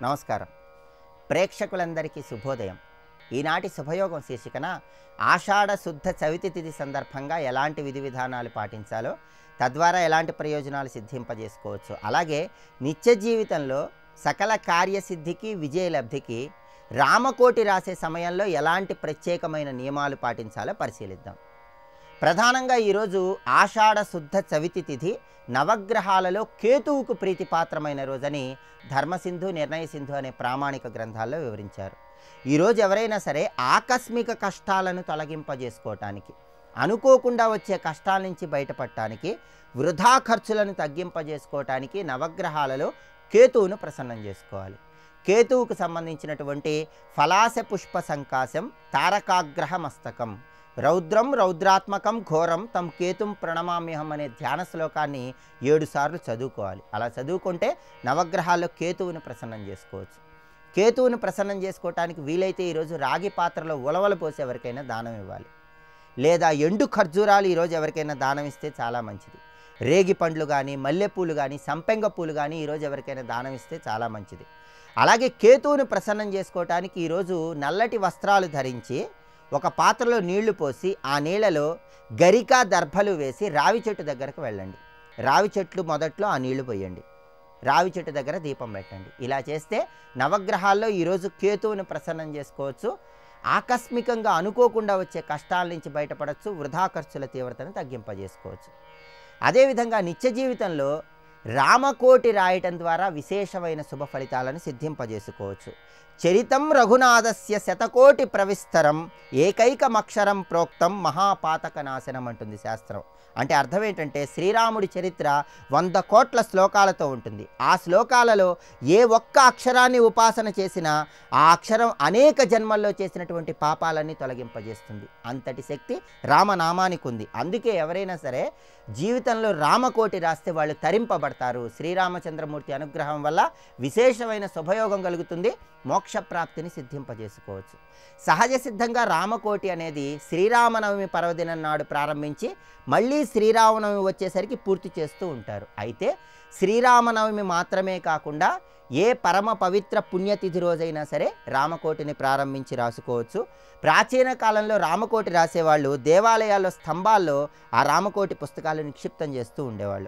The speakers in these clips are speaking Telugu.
నమస్కారం ప్రేక్షకులందరికీ శుభోదయం ఈనాటి శుభయోగం శీర్షికన ఆషాఢ శుద్ధ చవితి తిథి సందర్భంగా ఎలాంటి విధి విధానాలు పాటించాలో తద్వారా ఎలాంటి ప్రయోజనాలు సిద్ధింపజేసుకోవచ్చు అలాగే నిత్య జీవితంలో సకల కార్యసిద్ధికి విజయలబ్ధికి రామకోటి రాసే సమయంలో ఎలాంటి ప్రత్యేకమైన నియమాలు పాటించాలో పరిశీలిద్దాం ప్రధానంగా ఈరోజు ఆషాఢ శుద్ధ చవితి తిథి నవగ్రహాలలో కేతువుకు ప్రీతిపాత్రమైన రోజని ధర్మసింధు నిర్ణయ సింధు అనే ప్రామాణిక గ్రంథాల్లో వివరించారు ఈరోజు ఎవరైనా సరే ఆకస్మిక కష్టాలను తొలగింపజేసుకోవటానికి అనుకోకుండా వచ్చే కష్టాల నుంచి బయటపడటానికి వృధా ఖర్చులను తగ్గింపజేసుకోవటానికి నవగ్రహాలలో కేతువును ప్రసన్నం చేసుకోవాలి కేతువుకు సంబంధించినటువంటి ఫలాస పుష్ప సంకాశం తారకాగ్రహ మస్తకం రౌద్రం రౌద్రాత్మకం ఘోరం తమ్ కేతుం ప్రణమామ్యహం అనే ధ్యాన శ్లోకాన్ని ఏడు సార్లు చదువుకోవాలి అలా చదువుకుంటే నవగ్రహాల్లో కేతువుని ప్రసన్నం చేసుకోవచ్చు కేతువుని ప్రసన్నం చేసుకోవటానికి వీలైతే ఈరోజు రాగి పాత్రలో ఉలవలు పోసి ఎవరికైనా దానం ఇవ్వాలి లేదా ఎండు ఖర్జూరాలు ఈరోజు ఎవరికైనా దానం ఇస్తే చాలా మంచిది రేగి పండ్లు కానీ మల్లెపూలు కానీ సంపెంగ పూలు కానీ ఈరోజు ఎవరికైనా దానం ఇస్తే చాలా మంచిది అలాగే కేతువుని ప్రసన్నం చేసుకోవటానికి ఈరోజు నల్లటి వస్త్రాలు ధరించి ఒక పాత్రలో నీళ్లు పోసి ఆ నీళ్లలో గరిక దర్భలు వేసి రావి చెట్టు దగ్గరకు వెళ్ళండి రావి చెట్లు మొదట్లో ఆ నీళ్లు పోయండి రావి చెట్టు దగ్గర దీపం పెట్టండి ఇలా చేస్తే నవగ్రహాల్లో ఈరోజు కేతువుని ప్రసన్నం చేసుకోవచ్చు ఆకస్మికంగా అనుకోకుండా వచ్చే కష్టాల నుంచి బయటపడవచ్చు వృధా ఖర్చుల తీవ్రతను తగ్గింపజేసుకోవచ్చు అదేవిధంగా నిత్య జీవితంలో రామకోటి రాయటం ద్వారా విశేషమైన శుభ ఫలితాలను సిద్ధింపజేసుకోవచ్చు చరితం రఘునాథస్య శతకోటి ప్రవిస్తరం ఏకైకమక్షరం ప్రోక్తం మహాపాతక నాశనం అంటుంది శాస్త్రం అంటే అర్థం ఏంటంటే శ్రీరాముడి చరిత్ర వంద కోట్ల శ్లోకాలతో ఉంటుంది ఆ శ్లోకాలలో ఏ ఒక్క అక్షరాన్ని ఉపాసన చేసినా ఆ అక్షరం అనేక జన్మల్లో చేసినటువంటి పాపాలన్నీ తొలగింపజేస్తుంది అంతటి శక్తి రామనామానికి ఉంది అందుకే ఎవరైనా సరే జీవితంలో రామకోటి రాస్తే వాళ్ళు తరింపబడతారు శ్రీరామచంద్రమూర్తి అనుగ్రహం వల్ల విశేషమైన శుభయోగం కలుగుతుంది మోక్షప్రాప్తిని సిద్ధింపజేసుకోవచ్చు సహజ సిద్ధంగా రామకోటి అనేది శ్రీరామనవమి పర్వదినం నాడు ప్రారంభించి మళ్ళీ శ్రీరామనవమి వచ్చేసరికి పూర్తి చేస్తూ ఉంటారు అయితే శ్రీరామనవమి మాత్రమే కాకుండా ఏ పరమ పవిత్ర పుణ్యతిథి రోజైనా సరే రామకోటిని ప్రారంభించి రాసుకోవచ్చు ప్రాచీన కాలంలో రామకోటి రాసేవాళ్ళు దేవాలయాల్లో స్తంభాల్లో ఆ రామకోటి పుస్తకాలు నిక్షిప్తం చేస్తూ ఉండేవాళ్ళు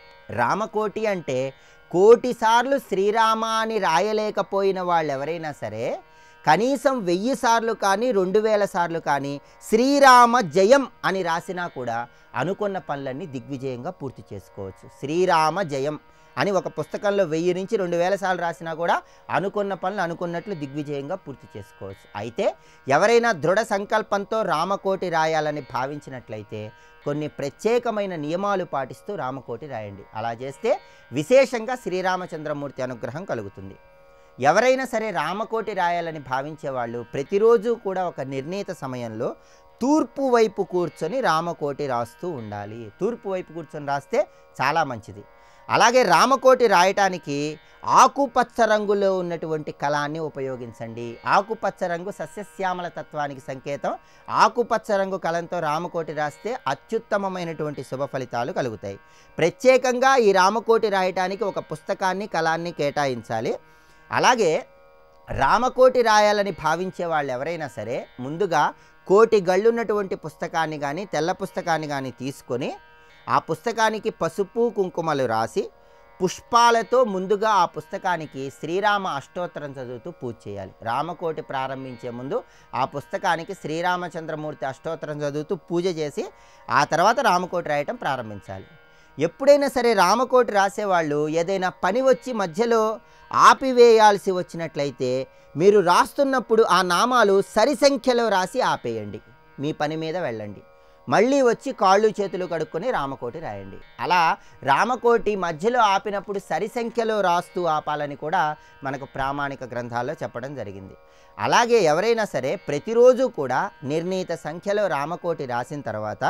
రామకోటి అంటే కోటి సార్లు శ్రీరామ అని రాయలేకపోయిన వాళ్ళు ఎవరైనా సరే కనీసం వెయ్యి సార్లు కానీ రెండు వేల సార్లు కానీ శ్రీరామ జయం అని రాసినా కూడా అనుకున్న పనులన్నీ దిగ్విజయంగా పూర్తి చేసుకోవచ్చు శ్రీరామ జయం అని ఒక పుస్తకంలో వెయ్యి నుంచి రెండు వేల సార్లు రాసినా కూడా అనుకున్న పనులు అనుకున్నట్లు దిగ్విజయంగా పూర్తి చేసుకోవచ్చు అయితే ఎవరైనా దృఢ సంకల్పంతో రామకోటి రాయాలని భావించినట్లయితే కొన్ని ప్రత్యేకమైన నియమాలు పాటిస్తూ రామకోటి రాయండి అలా చేస్తే విశేషంగా శ్రీరామచంద్రమూర్తి అనుగ్రహం కలుగుతుంది ఎవరైనా సరే రామకోటి రాయాలని భావించేవాళ్ళు ప్రతిరోజు కూడా ఒక నిర్ణీత సమయంలో తూర్పు వైపు కూర్చొని రామకోటి రాస్తూ ఉండాలి తూర్పు వైపు కూర్చొని రాస్తే చాలా మంచిది అలాగే రామకోటి రాయటానికి ఆకుపచ్చ రంగులో ఉన్నటువంటి కళాన్ని ఉపయోగించండి ఆకుపచ్చ రంగు సస్యశ్యామల తత్వానికి సంకేతం ఆకుపచ్చ రంగు కలంతో రామకోటి రాస్తే అత్యుత్తమమైనటువంటి శుభ ఫలితాలు కలుగుతాయి ప్రత్యేకంగా ఈ రామకోటి రాయటానికి ఒక పుస్తకాన్ని కళాన్ని కేటాయించాలి అలాగే రామకోటి రాయాలని భావించే వాళ్ళు ఎవరైనా సరే ముందుగా కోటి గళ్ళున్నటువంటి పుస్తకాన్ని కానీ తెల్ల పుస్తకాన్ని కానీ తీసుకొని ఆ పుస్తకానికి పసుపు కుంకుమలు రాసి పుష్పాలతో ముందుగా ఆ పుస్తకానికి శ్రీరామ అష్టోత్తరం చదువుతూ పూజ చేయాలి రామకోటి ప్రారంభించే ముందు ఆ పుస్తకానికి శ్రీరామచంద్రమూర్తి అష్టోత్తరం చదువుతూ పూజ చేసి ఆ తర్వాత రామకోటి రాయటం ప్రారంభించాలి ఎప్పుడైనా సరే రామకోటి రాసేవాళ్ళు ఏదైనా పని వచ్చి మధ్యలో ఆపివేయాల్సి వచ్చినట్లయితే మీరు రాస్తున్నప్పుడు ఆ నామాలు సరి సంఖ్యలో రాసి ఆపేయండి మీ పని మీద వెళ్ళండి మళ్ళీ వచ్చి కాళ్ళు చేతులు కడుక్కొని రామకోటి రాయండి అలా రామకోటి మధ్యలో ఆపినప్పుడు సరి సంఖ్యలో రాస్తూ ఆపాలని కూడా మనకు ప్రామాణిక గ్రంథాల్లో చెప్పడం జరిగింది అలాగే ఎవరైనా సరే ప్రతిరోజు కూడా నిర్ణీత సంఖ్యలో రామకోటి రాసిన తర్వాత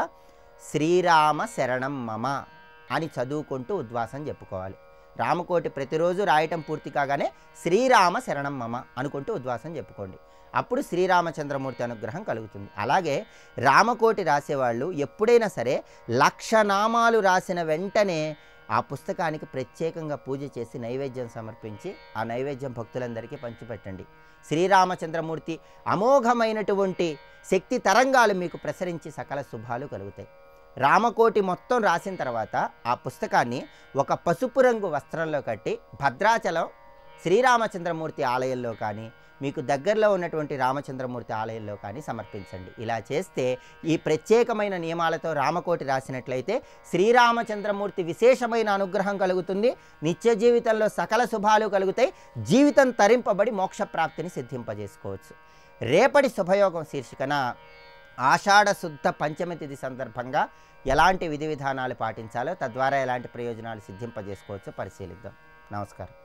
శ్రీరామ శరణం మమ అని చదువుకుంటూ ఉద్వాసం చెప్పుకోవాలి రామకోటి ప్రతిరోజు రాయటం పూర్తి కాగానే శ్రీరామ శరణం మమ అనుకుంటూ ఉద్వాసం చెప్పుకోండి అప్పుడు శ్రీరామచంద్రమూర్తి అనుగ్రహం కలుగుతుంది అలాగే రామకోటి రాసేవాళ్ళు ఎప్పుడైనా సరే లక్ష నామాలు రాసిన వెంటనే ఆ పుస్తకానికి ప్రత్యేకంగా పూజ చేసి నైవేద్యం సమర్పించి ఆ నైవేద్యం భక్తులందరికీ పంచిపెట్టండి శ్రీరామచంద్రమూర్తి అమోఘమైనటువంటి శక్తి తరంగాలు మీకు ప్రసరించి సకల శుభాలు కలుగుతాయి రామకోటి మొత్తం రాసిన తర్వాత ఆ పుస్తకాన్ని ఒక పసుపు రంగు వస్త్రంలో కట్టి భద్రాచలం శ్రీరామచంద్రమూర్తి ఆలయంలో కానీ మీకు దగ్గరలో ఉన్నటువంటి రామచంద్రమూర్తి ఆలయంలో కానీ సమర్పించండి ఇలా చేస్తే ఈ ప్రత్యేకమైన నియమాలతో రామకోటి రాసినట్లయితే శ్రీరామచంద్రమూర్తి విశేషమైన అనుగ్రహం కలుగుతుంది నిత్య జీవితంలో సకల శుభాలు కలుగుతాయి జీవితం తరింపబడి మోక్ష ప్రాప్తిని సిద్ధింపజేసుకోవచ్చు రేపటి శుభయోగం శీర్షికన ఆషాఢ శుద్ధ పంచమి తిథి సందర్భంగా ఎలాంటి విధి విధానాలు పాటించాలో తద్వారా ఎలాంటి ప్రయోజనాలు సిద్ధింపజేసుకోవచ్చో పరిశీలిద్దాం నమస్కారం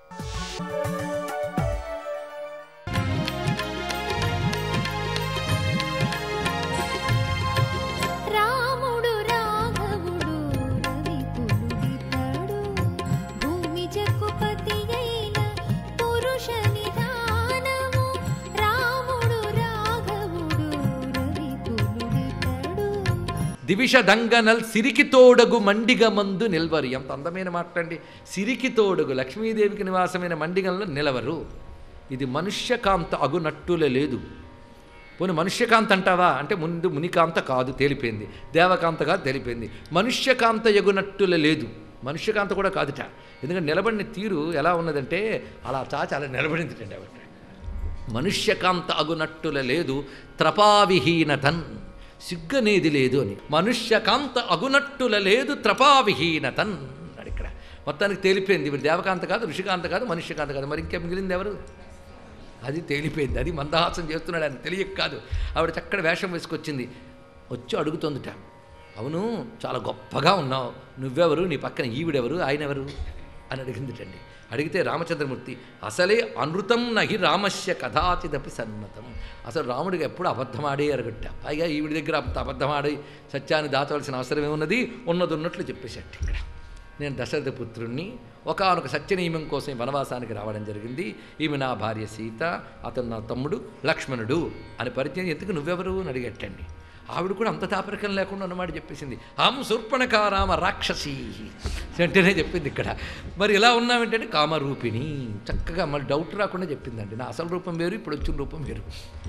రాముడు రాఘవుడు రవికులుడితడు భూమి జక్కుపతి అయిన పురుష నిధానము రాముడు రాఘవుడు రవికులుడితడు దివిష దంగనల్ సిరికి తోడగు మండిగ మందు నిల్వరు ఎంత అందమైన మాట్లాడండి సిరికి తోడగు లక్ష్మీదేవికి నివాసమైన మండిగంలో నిలవరు ఇది మనుష్యకాంత అగునట్టుల లేదు పోనీ మనుష్యకాంత అంటావా అంటే ముందు మునికాంత కాదు తేలిపోయింది దేవకాంత కాదు తేలిపోయింది మనుష్యకాంత ఎగునట్టుల లేదు మనుష్యకాంత కూడా కాదుట ఎందుకంటే నిలబడిన తీరు ఎలా ఉన్నదంటే అలా చాచి అలా నిలబడింది ఆవిడ మనుష్యకాంత అగునట్టుల లేదు త్రపావిహీనతన్ సిగ్గనేది లేదు అని మనుష్యకాంత అగునట్టుల లేదు త్రపావిహీనతన్ అన్నాడు ఇక్కడ మొత్తానికి తేలిపోయింది ఇప్పుడు దేవకాంత కాదు ఋషికాంత కాదు మనుష్యకాంత కాదు మరి ఇంకే మిగిలింది ఎవరు అది తేలిపోయింది అది మందహాసం చేస్తున్నాడు అని తెలియక కాదు ఆవిడ చక్కటి వేషం వేసుకొచ్చింది వచ్చి అడుగుతుందిట అవును చాలా గొప్పగా ఉన్నావు నువ్వెవరు నీ పక్కన ఈవిడెవరు ఆయన ఎవరు అని అడిగిందిటండి అడిగితే రామచంద్రమూర్తి అసలే అనృతం నహి రామస్య కథాచిదపి సన్నతం అసలు రాముడికి ఎప్పుడు అబద్ధమాడే ఎరగట్ట పైగా ఈవిడి దగ్గర అంత అబద్ధమాడి సత్యాన్ని దాచవలసిన అవసరం ఏమున్నది ఉన్నది ఉన్నట్లు చెప్పేసేట ఇక్కడ నేను దశరథ పుత్రుణ్ణి ఒకనొక సత్యనియమం కోసం ఈ వనవాసానికి రావడం జరిగింది ఈమె నా భార్య సీత అతను నా తమ్ముడు లక్ష్మణుడు అని పరిచయం ఎందుకు నువ్వెవరు అని అడిగట్టండి ఆవిడ కూడా అంత తాపరికం లేకుండా అన్నమాట చెప్పేసింది హం శూర్పణకారామ రాక్షసి వెంటనే చెప్పింది ఇక్కడ మరి ఇలా ఉన్నామేంటంటే కామరూపిణి చక్కగా మళ్ళీ డౌట్ రాకుండా చెప్పిందండి నా అసలు రూపం వేరు ఇప్పుడు వచ్చిన రూపం వేరు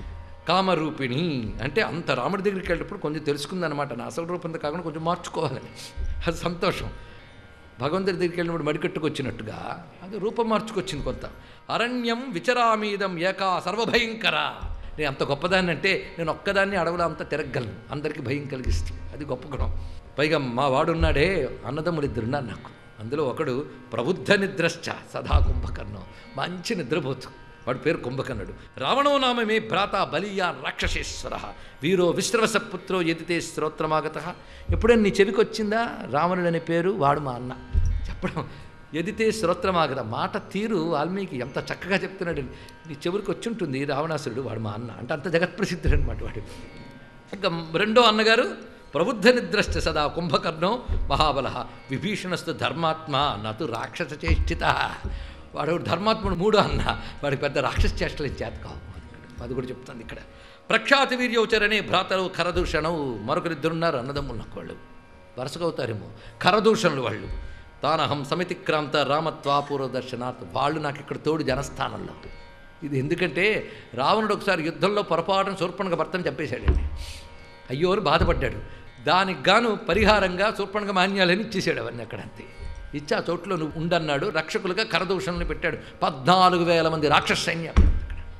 కామరూపిణి అంటే అంత రాముడి దగ్గరికి వెళ్ళేటప్పుడు కొంచెం తెలుసుకుందనమాట నా అసలు రూపంతో కాకుండా కొంచెం మార్చుకోవాలని అది సంతోషం భగవంతుడి దగ్గరికి వెళ్ళినప్పుడు మడికట్టుకొచ్చినట్టుగా అది రూపం మార్చుకొచ్చింది కొంత అరణ్యం విచరామీదం ఏకా సర్వభయంకర నేను అంత గొప్పదాన్ని అంటే నేను ఒక్కదాన్ని అడవులో అంతా తిరగలను అందరికీ భయం కలిగిస్తుంది అది గొప్ప గుణం పైగా మా వాడున్నాడే అన్నదమ్ములు ఇద్దరున్నారు నాకు అందులో ఒకడు ప్రబుద్ధ నిద్రశ్చ సదా కుంభకర్ణం మంచి నిద్రపోతు వాడి పేరు కుంభకర్ణుడు రావణో నామమే భ్రాత బలియా రాక్షసేశ్వర వీరో విశ్రవస పుత్రో ఎదితే స్తోత్రమాగత ఎప్పుడైనా నీ చెవికి వచ్చిందా రావణుడు అనే పేరు వాడు మా అన్న చెప్పడం ఎదితే శ్రోత్రమాగత మాట తీరు వాల్మీకి ఎంత చక్కగా చెప్తున్నాడు నీ చెవురికి వచ్చి ఉంటుంది రావణాసురుడు వాడు మా అన్న అంటే అంత జగత్ప్రసిద్ధుడు అనమాట వాడు ఇంకా రెండో అన్నగారు ప్రబుద్ధ నిద్రశ్చ సదా కుంభకర్ణో మహాబల విభీషణస్తు ధర్మాత్మ నటు రాక్షస చేష్టిత వాడు ధర్మాత్ముడు మూడో అన్న వాడికి పెద్ద రాక్షస చేష్టలు చేత కావు అది కూడా చెప్తుంది ఇక్కడ ప్రఖ్యాతి వీర్యోచరణే భ్రాతలు కరదూషణవు మరొకరిద్దరున్నారు అన్నదమ్ములు నాకు వాళ్ళు వరుసగవుతారేమో కరదూషణలు వాళ్ళు తానహం సమితిక్రాంత రామత్వాపూర్వ దర్శనాత్ వాళ్ళు నాకు ఇక్కడ తోడు జనస్థానంలో ఇది ఎందుకంటే రావణుడు ఒకసారి యుద్ధంలో పొరపాటున శూర్పణగా భర్తను చంపేశాడండి అయ్యో అని బాధపడ్డాడు దానికి గాను పరిహారంగా శూర్పణగా మాన్యాలని ఇచ్చేసాడు అవన్నీ అక్కడ అంతే ఇచ్చి ఆ చోట్లో నువ్వు ఉండన్నాడు రక్షకులుగా కరదూషణలు పెట్టాడు పద్నాలుగు వేల మంది రాక్షస సైన్యం అక్కడ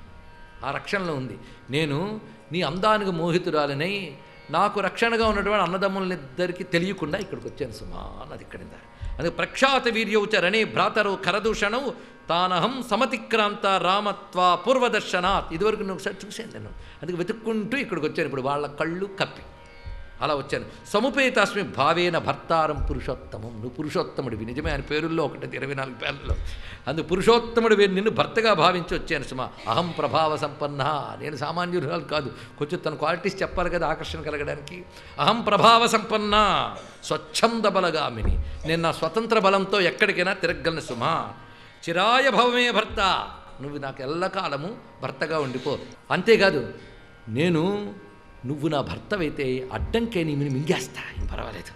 ఆ రక్షణలో ఉంది నేను నీ అందానికి మోహితురాలనై నాకు రక్షణగా ఉన్నటువంటి అన్నదమ్ములనిద్దరికీ తెలియకుండా ఇక్కడికి వచ్చాను సుమా అన్నది ఇక్కడ అందుకే ప్రఖ్యాత వీర్యౌచరణే భ్రాతరు కరదూషణం తానహం సమతిక్రాంత రామత్వ పూర్వదర్శనాత్ ఇదివరకు నువ్వు ఒకసారి చూశాను నేను అందుకే వెతుక్కుంటూ ఇక్కడికి వచ్చాను ఇప్పుడు వాళ్ళ కళ్ళు కప్పి అలా వచ్చాను సముపేతాస్మి భావేన భర్తారం పురుషోత్తమం నువ్వు పురుషోత్తముడివి నిజమే ఆయన పేరుల్లో ఒకటి ఇరవై నాలుగు పేర్లలో అందుకు పురుషోత్తముడు నిన్ను భర్తగా భావించి వచ్చాను సుమా అహం ప్రభావ సంపన్న నేను సామాన్యురాలు కాదు కొంచెం తన క్వాలిటీస్ చెప్పాలి కదా ఆకర్షణ కలగడానికి అహం ప్రభావ సంపన్న స్వచ్ఛంద బలగామిని నేను నా స్వతంత్ర బలంతో ఎక్కడికైనా తిరగలను సుమా చిరాయ భవమే భర్త నువ్వు నాకు ఎల్లకాలము భర్తగా ఉండిపో అంతేకాదు నేను నువ్వు నా భర్తవైతే అడ్డంకే నీ మింగేస్తా ఏం పర్వాలేదు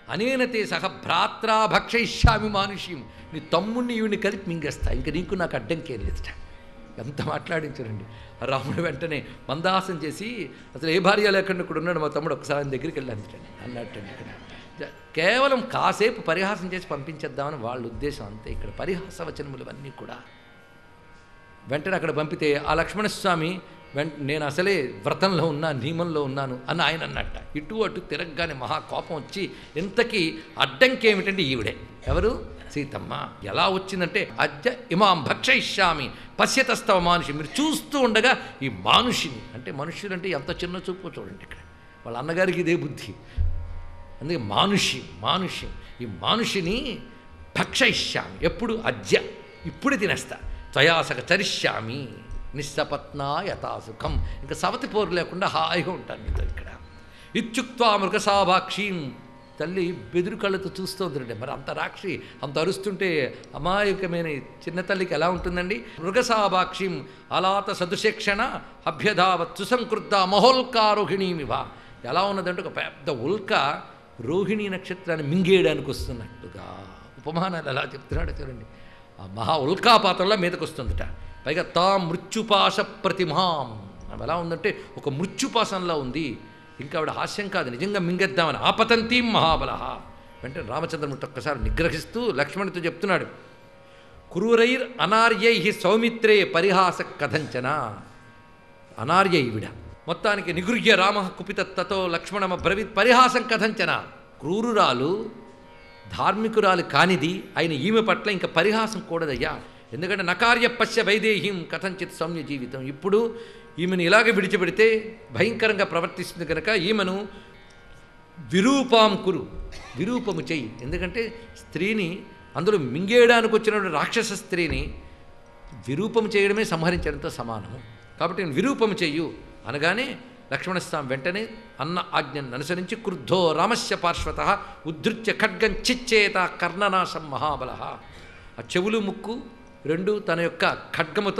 అనేనతే సహ భ్రాత్రా భక్షయిష్యామి మానుష్యం నీ తమ్ముడిని ఈవిని కలిపి మింగేస్తా ఇంక నీకు నాకు అడ్డంకేం లేదుట ఎంత మాట్లాడించారండి రాముడు వెంటనే మందహాసం చేసి అసలు ఏ భార్య లేకుండా ఇక్కడ ఉన్నాడు మా తమ్ముడు ఒకసారి ఆయన దగ్గరికి వెళ్ళి అందుటండి అన్నట్టండి ఇక్కడ జ- కేవలం కాసేపు పరిహాసం చేసి పంపించేద్దామని వాళ్ళ ఉద్దేశం అంతే ఇక్కడ పరిహాస వచనములు అన్నీ కూడా వెంటనే అక్కడ పంపితే ఆ లక్ష్మణస్వామి వెంట నేను అసలే వ్రతంలో ఉన్నా నియమంలో ఉన్నాను అని ఆయన అన్నట్ట ఇటు అటు తిరగగానే మహా కోపం వచ్చి ఇంతకీ అడ్డంకి ఏమిటంటే ఈవిడే ఎవరు సీతమ్మ ఎలా వచ్చిందంటే అద్య ఇమాం భక్షయిష్యామి పశ్యతస్తవ మానుషి మీరు చూస్తూ ఉండగా ఈ మానుషిని అంటే మనుష్యులంటే ఎంత చిన్న చూపు చూడండి ఇక్కడ వాళ్ళ అన్నగారికి ఇదే బుద్ధి అందుకే మానుష్యం మానుష్యం ఈ మానుషిని భక్షయిష్యామి ఎప్పుడు అద్య ఇప్పుడు తినేస్తా త్వయాసక చరిష్యామి నిస్సపత్నా యథాసుఖం ఇంకా సవతి పోరు లేకుండా హాయిగా ఉంటాను నీతో ఇక్కడ ఇత్యుక్త్వా మృగసాభాక్షీం తల్లి బెదురు కళ్ళతో చూస్తోందండి మరి అంత రాక్షి అంత అరుస్తుంటే అమాయకమైన ఈ చిన్న తల్లికి ఎలా ఉంటుందండి మృగసాభాక్షిం అలాత సదుశిక్షణ అభ్యధావత్ సుసంకృత మహోల్కారోహిణీమివ ఎలా ఉన్నదంటే ఒక పెద్ద ఉల్క రోహిణీ నక్షత్రాన్ని మింగేయడానికి వస్తున్నట్టుగా ఉపమానాలు ఎలా చెప్తున్నాడో చూడండి ఆ మహా ఉల్కాపాతంలో మీదకి వస్తుందట పైగా తా మృత్యుపాశ ప్రతిమాం ఆమె ఎలా ఉందంటే ఒక మృత్యుపాసంలా ఉంది ఇంకా ఆవిడ హాస్యం కాదు నిజంగా మింగేద్దామని ఆపతంతి మహాబల వెంటనే రామచంద్రమూర్తి ఒక్కసారి నిగ్రహిస్తూ లక్ష్మణుడితో చెప్తున్నాడు క్రూరైర్ అనార్యై సౌమిత్రే పరిహాస కథంచన అనార్య ఈవిడ మొత్తానికి నిగృహ్య రామ కుపితత్తో లక్ష్మణమ బ్రవీత్ పరిహాసం కథంచన క్రూరురాలు ధార్మికురాలు కానిది ఆయన ఈమె పట్ల ఇంకా పరిహాసం కూడదయ్యా ఎందుకంటే నకార్య పశ్య వైదేహీం కథంచిత్ సౌమ్య జీవితం ఇప్పుడు ఈమెను ఇలాగ విడిచిపెడితే భయంకరంగా ప్రవర్తిస్తుంది కనుక ఈమెను విరూపాం కురు విరూపము చెయ్యి ఎందుకంటే స్త్రీని అందులో మింగేయడానికి వచ్చిన రాక్షస స్త్రీని విరూపము చేయడమే సంహరించడంతో సమానము కాబట్టి నేను విరూపము చెయ్యు అనగానే లక్ష్మణస్వామి వెంటనే అన్న ఆజ్ఞను అనుసరించి క్రుద్ధో రామస్య పార్శ్వత ఉద్ధృత్య ఖడ్గం చిచ్చేత కర్ణనాశం మహాబల ఆ చెవులు ముక్కు రెండు తన యొక్క ఖడ్గముతో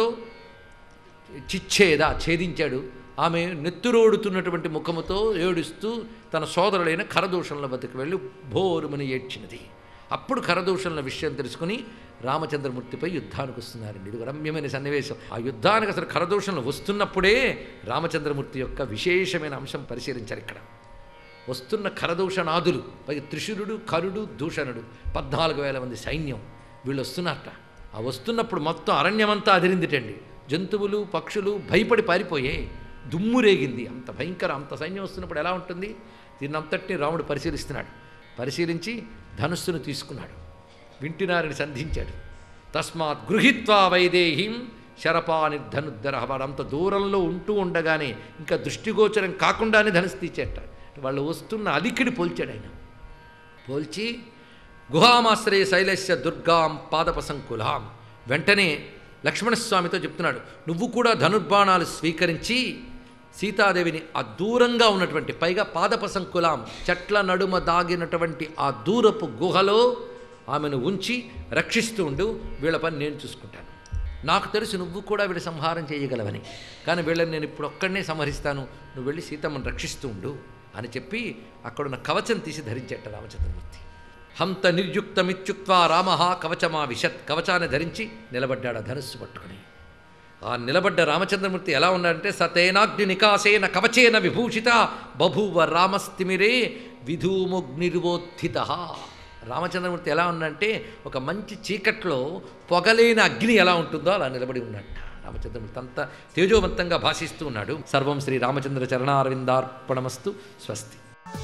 చిచ్ఛేద ఛేదించాడు ఆమె నెత్తురోడుతున్నటువంటి ముఖముతో ఏడుస్తూ తన సోదరుడైన ఖరదూషణల వద్దకు వెళ్ళి భోరుమని ఏడ్చినది అప్పుడు ఖరదూషణల విషయం తెలుసుకుని రామచంద్రమూర్తిపై యుద్ధానికి వస్తున్నారండి ఇది ఒక రమ్యమైన సన్నివేశం ఆ యుద్ధానికి అసలు ఖరదూషణలు వస్తున్నప్పుడే రామచంద్రమూర్తి యొక్క విశేషమైన అంశం పరిశీలించారు ఇక్కడ వస్తున్న ఖరదూషణాదులు పైగా త్రిశూరుడు కరుడు దూషణుడు పద్నాలుగు వేల మంది సైన్యం వీళ్ళు వస్తున్నారట ఆ వస్తున్నప్పుడు మొత్తం అరణ్యమంతా అదిరిందిటండి జంతువులు పక్షులు భయపడి పారిపోయాయి దుమ్ము రేగింది అంత భయంకర అంత సైన్యం వస్తున్నప్పుడు ఎలా ఉంటుంది దీన్నంతటిని రాముడు పరిశీలిస్తున్నాడు పరిశీలించి ధనుస్సును తీసుకున్నాడు వింటినారిని సంధించాడు తస్మాత్ గృహీత్వా వైదేహీం శరపానిర్ధనుద్ధర వాడు అంత దూరంలో ఉంటూ ఉండగానే ఇంకా దృష్టిగోచరం కాకుండానే ధనుసు తీసేట వాళ్ళు వస్తున్న అలికిడి పోల్చాడు ఆయన పోల్చి గుహామాశ్రయ శైలస్య దుర్గాం పాదపసంకులాం వెంటనే లక్ష్మణస్వామితో చెప్తున్నాడు నువ్వు కూడా ధనుర్బాణాలు స్వీకరించి సీతాదేవిని ఆ దూరంగా ఉన్నటువంటి పైగా పాదపసంకులాం చెట్ల నడుమ దాగినటువంటి ఆ దూరపు గుహలో ఆమెను ఉంచి రక్షిస్తూ ఉండు వీళ్ళ పని నేను చూసుకుంటాను నాకు తెలుసు నువ్వు కూడా వీళ్ళ సంహారం చేయగలవని కానీ వీళ్ళని నేను ఇప్పుడు ఒక్కడనే సంహరిస్తాను నువ్వు వెళ్ళి సీతమ్మను రక్షిస్తూ ఉండు అని చెప్పి అక్కడున్న కవచం తీసి ధరించేట రామచంద్రమూర్తి హంత నిర్యుక్తమిత్యుక్వా రామ కవచమా విశత్ కవచాన్ని ధరించి నిలబడ్డాడు ఆ ధనుస్సు పట్టుకుని ఆ నిలబడ్డ రామచంద్రమూర్తి ఎలా ఉన్నాడంటే సతేనాగ్ని నికాసేన కవచేన విభూషిత బభూవ రామస్తిమిరే విధూముగ్నిర్వోత్థిత రామచంద్రమూర్తి ఎలా ఉన్నాడంటే ఒక మంచి చీకట్లో పొగలేని అగ్ని ఎలా ఉంటుందో అలా నిలబడి ఉన్నట్ట రామచంద్రమూర్తి అంత తేజోవంతంగా భాషిస్తూ ఉన్నాడు సర్వం శ్రీ రామచంద్ర చరణారవిందార్పణమస్తు స్వస్తి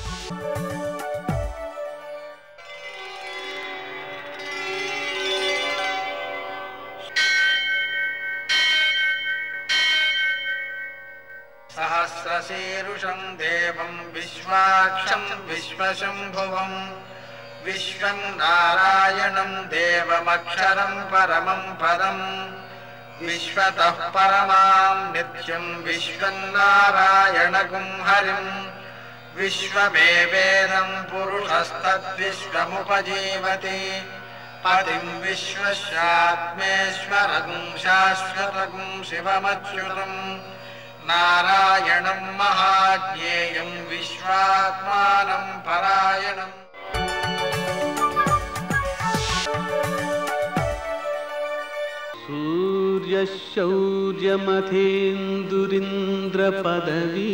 सहस्रशीरुषं देवं विश्वाक्षं विश्वशम्भुवम् विश्वं नारायणं देवमक्षरं परमं पदम् विश्वतः परमां नित्यं विश्वं नारायणगुं हरिम् विश्वमेवेदं पुरुषस्तद्विश्वमुपजीवति पतिं विश्वस्यात्मेश्वरगुं शाश्वतगुं शिवमच्युतम् नारायणं महाज्ञेयं विश्वात्मानं परायणम् शौर्यमथेन्दुरिन्द्रपदवी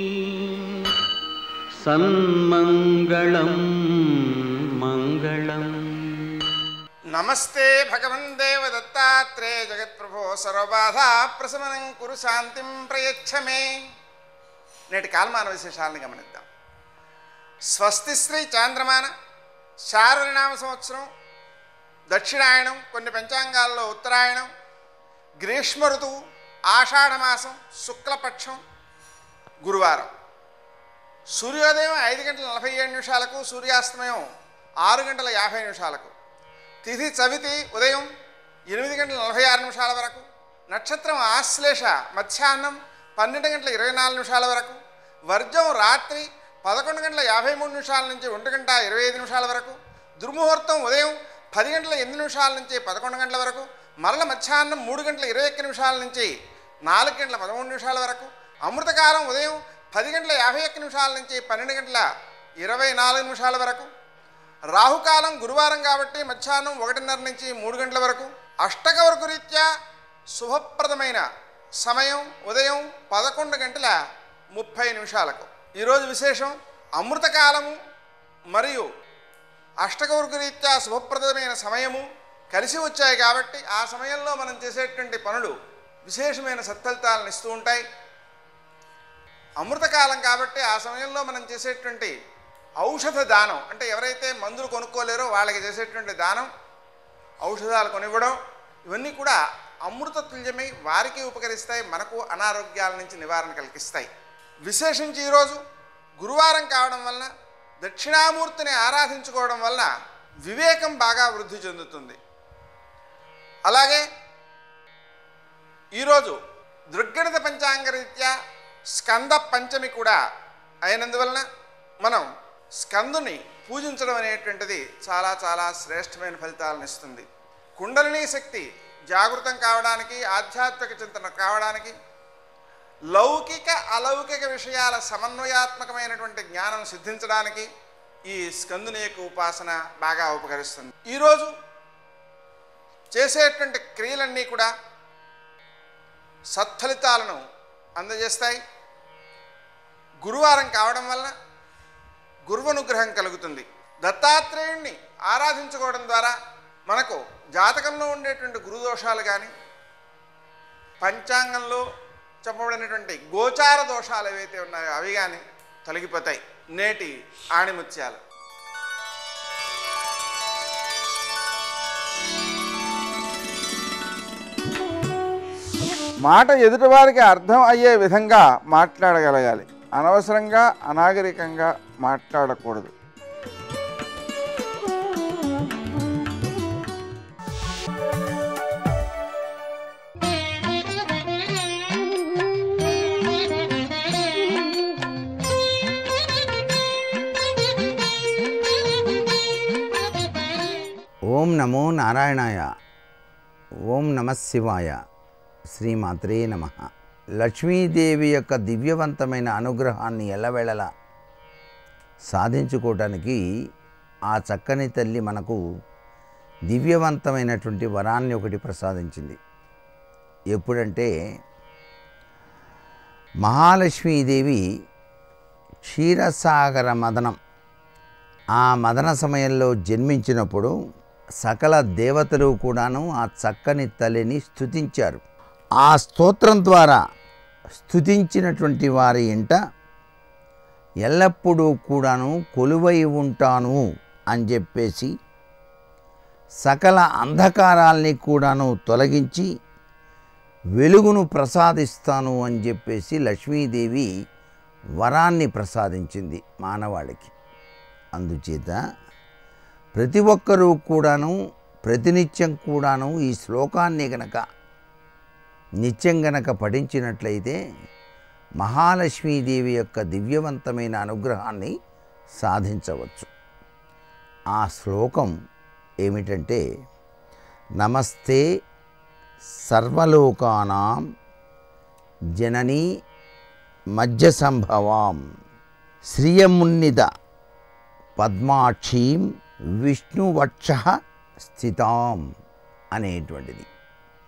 सन्मङ्गलं मङ्गलम् నమస్తే భగవన్ దేవ దత్తాత్రేయ జగత్ప్రభో సర్వబాధా ప్రశమనం కురు శాంతిం ప్రయచ్చమే నేటి కాలమాన విశేషాలను గమనిద్దాం స్వస్తి శ్రీ చాంద్రమాన శారదనామ సంవత్సరం దక్షిణాయనం కొన్ని పంచాంగాల్లో ఉత్తరాయణం గ్రీష్మ ఋతువు ఆషాఢమాసం శుక్లపక్షం గురువారం సూర్యోదయం ఐదు గంటల నలభై ఏడు నిమిషాలకు సూర్యాస్తమయం ఆరు గంటల యాభై నిమిషాలకు తిథి చవితి ఉదయం ఎనిమిది గంటల నలభై ఆరు నిమిషాల వరకు నక్షత్రం ఆశ్లేష మధ్యాహ్నం పన్నెండు గంటల ఇరవై నాలుగు నిమిషాల వరకు వర్జం రాత్రి పదకొండు గంటల యాభై మూడు నిమిషాల నుంచి ఒంటి గంట ఇరవై ఐదు నిమిషాల వరకు దుర్ముహూర్తం ఉదయం పది గంటల ఎనిమిది నిమిషాల నుంచి పదకొండు గంటల వరకు మరల మధ్యాహ్నం మూడు గంటల ఇరవై ఒక్క నిమిషాల నుంచి నాలుగు గంటల పదమూడు నిమిషాల వరకు అమృతకాలం ఉదయం పది గంటల యాభై ఒక్క నిమిషాల నుంచి పన్నెండు గంటల ఇరవై నాలుగు నిమిషాల వరకు రాహుకాలం గురువారం కాబట్టి మధ్యాహ్నం ఒకటిన్నర నుంచి మూడు గంటల వరకు అష్టకవరకు రీత్యా శుభప్రదమైన సమయం ఉదయం పదకొండు గంటల ముప్పై నిమిషాలకు ఈరోజు విశేషం అమృతకాలము మరియు అష్టకవరకు రీత్యా శుభప్రదమైన సమయము కలిసి వచ్చాయి కాబట్టి ఆ సమయంలో మనం చేసేటువంటి పనులు విశేషమైన సత్ఫలితాలను ఇస్తూ ఉంటాయి అమృతకాలం కాబట్టి ఆ సమయంలో మనం చేసేటువంటి ఔషధ దానం అంటే ఎవరైతే మందులు కొనుక్కోలేరో వాళ్ళకి చేసేటువంటి దానం ఔషధాలు కొనివ్వడం ఇవన్నీ కూడా అమృత తుల్యమై వారికి ఉపకరిస్తాయి మనకు అనారోగ్యాల నుంచి నివారణ కలిగిస్తాయి విశేషించి ఈరోజు గురువారం కావడం వలన దక్షిణామూర్తిని ఆరాధించుకోవడం వలన వివేకం బాగా వృద్ధి చెందుతుంది అలాగే ఈరోజు దృగ్గణిత పంచాంగ రీత్యా స్కంద పంచమి కూడా అయినందువలన మనం స్కందుని పూజించడం అనేటువంటిది చాలా చాలా శ్రేష్టమైన ఫలితాలను ఇస్తుంది కుండలిని శక్తి జాగృతం కావడానికి ఆధ్యాత్మిక చింతన కావడానికి లౌకిక అలౌకిక విషయాల సమన్వయాత్మకమైనటువంటి జ్ఞానం సిద్ధించడానికి ఈ స్కందుని యొక్క ఉపాసన బాగా ఉపకరిస్తుంది ఈరోజు చేసేటువంటి క్రియలన్నీ కూడా సత్ఫలితాలను అందజేస్తాయి గురువారం కావడం వలన గురువనుగ్రహం కలుగుతుంది దత్తాత్రేయుణ్ణి ఆరాధించుకోవడం ద్వారా మనకు జాతకంలో ఉండేటువంటి గురుదోషాలు కానీ పంచాంగంలో చెప్పబడినటువంటి గోచార దోషాలు ఏవైతే ఉన్నాయో అవి కానీ తొలగిపోతాయి నేటి ఆణిముత్యాలు మాట ఎదుటివారికి అర్థం అయ్యే విధంగా మాట్లాడగలగాలి అనవసరంగా అనాగరికంగా మాట్లాడకూడదు ఓం నమో నారాయణాయ ఓం నమ శివాయ శ్రీమాత్రే నమ లక్ష్మీదేవి యొక్క దివ్యవంతమైన అనుగ్రహాన్ని ఎల్లవేళలా సాధించుకోవటానికి ఆ చక్కని తల్లి మనకు దివ్యవంతమైనటువంటి వరాన్ని ఒకటి ప్రసాదించింది ఎప్పుడంటే మహాలక్ష్మీదేవి క్షీరసాగర మదనం ఆ మదన సమయంలో జన్మించినప్పుడు సకల దేవతలు కూడాను ఆ చక్కని తల్లిని స్తుతించారు ఆ స్తోత్రం ద్వారా స్తుతించినటువంటి వారి ఇంట ఎల్లప్పుడూ కూడాను కొలువై ఉంటాను అని చెప్పేసి సకల అంధకారాల్ని కూడాను తొలగించి వెలుగును ప్రసాదిస్తాను అని చెప్పేసి లక్ష్మీదేవి వరాన్ని ప్రసాదించింది మానవాళికి అందుచేత ప్రతి ఒక్కరూ కూడాను ప్రతినిత్యం కూడాను ఈ శ్లోకాన్ని గనక నిత్యం గనక పఠించినట్లయితే మహాలక్ష్మీదేవి యొక్క దివ్యవంతమైన అనుగ్రహాన్ని సాధించవచ్చు ఆ శ్లోకం ఏమిటంటే నమస్తే సర్వలోకానాం జననీ మధ్య సంభవాం శ్రియమున్నిద పద్మాక్షీం విష్ణువక్ష స్థితాం అనేటువంటిది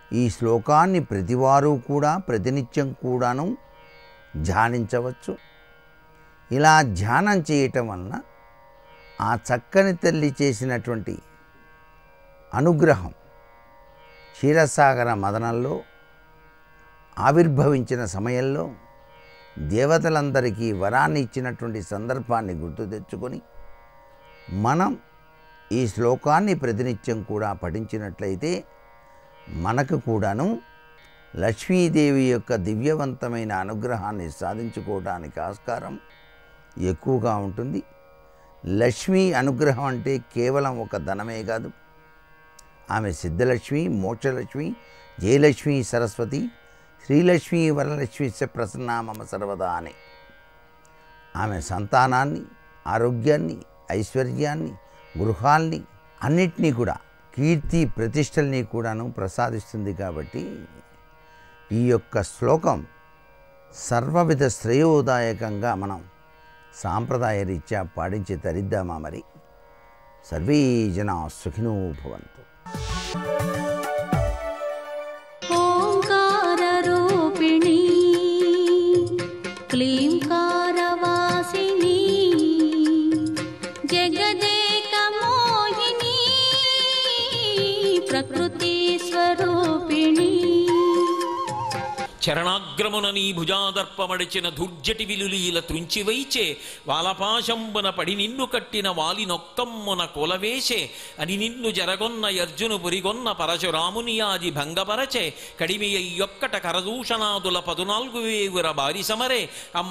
ఈ శ్లోకాన్ని ప్రతివారు కూడా ప్రతినిత్యం కూడాను ధ్యానించవచ్చు ఇలా ధ్యానం చేయటం వలన ఆ చక్కని తల్లి చేసినటువంటి అనుగ్రహం క్షీరసాగర మదనంలో ఆవిర్భవించిన సమయంలో దేవతలందరికీ వరాన్ని ఇచ్చినటువంటి సందర్భాన్ని గుర్తు తెచ్చుకొని మనం ఈ శ్లోకాన్ని ప్రతినిత్యం కూడా పఠించినట్లయితే మనకు కూడాను లక్ష్మీదేవి యొక్క దివ్యవంతమైన అనుగ్రహాన్ని సాధించుకోవడానికి ఆస్కారం ఎక్కువగా ఉంటుంది లక్ష్మీ అనుగ్రహం అంటే కేవలం ఒక ధనమే కాదు ఆమె సిద్ధలక్ష్మి మోక్షలక్ష్మి జయలక్ష్మి సరస్వతి శ్రీలక్ష్మి వరలక్ష్మి చ ప్రసన్నా మమ సర్వదా అని ఆమె సంతానాన్ని ఆరోగ్యాన్ని ఐశ్వర్యాన్ని గృహాల్ని అన్నిటినీ కూడా కీర్తి ప్రతిష్టల్ని కూడాను ప్రసాదిస్తుంది కాబట్టి ఈ యొక్క శ్లోకం సర్వవిధ శ్రేయోదాయకంగా మనం సాంప్రదాయ రీత్యా పాటించి తరిద్దామా మరి సర్వే జనా సుఖినో భవంతు ఓంకారరూపిణీ క్లీంకారవాసిని జగదేకమోహిని ప్రకృతి స్వరూపిణి చరణాగ్రమున నీ భుజాదర్పమడిచిన దుర్జటి విలులీల త్రుంచివైచే వాలపాశంబున పడి నిన్ను కట్టిన వాలి నొక్కమ్మున కొలవేసే అని నిన్ను జరగొన్న యర్జును పురిగొన్న పరశురాముని ఆది భంగపరచే కడిమి అయ్యొక్కట కరదూషణాదుల పదునాలుగు వేవుర బారి సమరే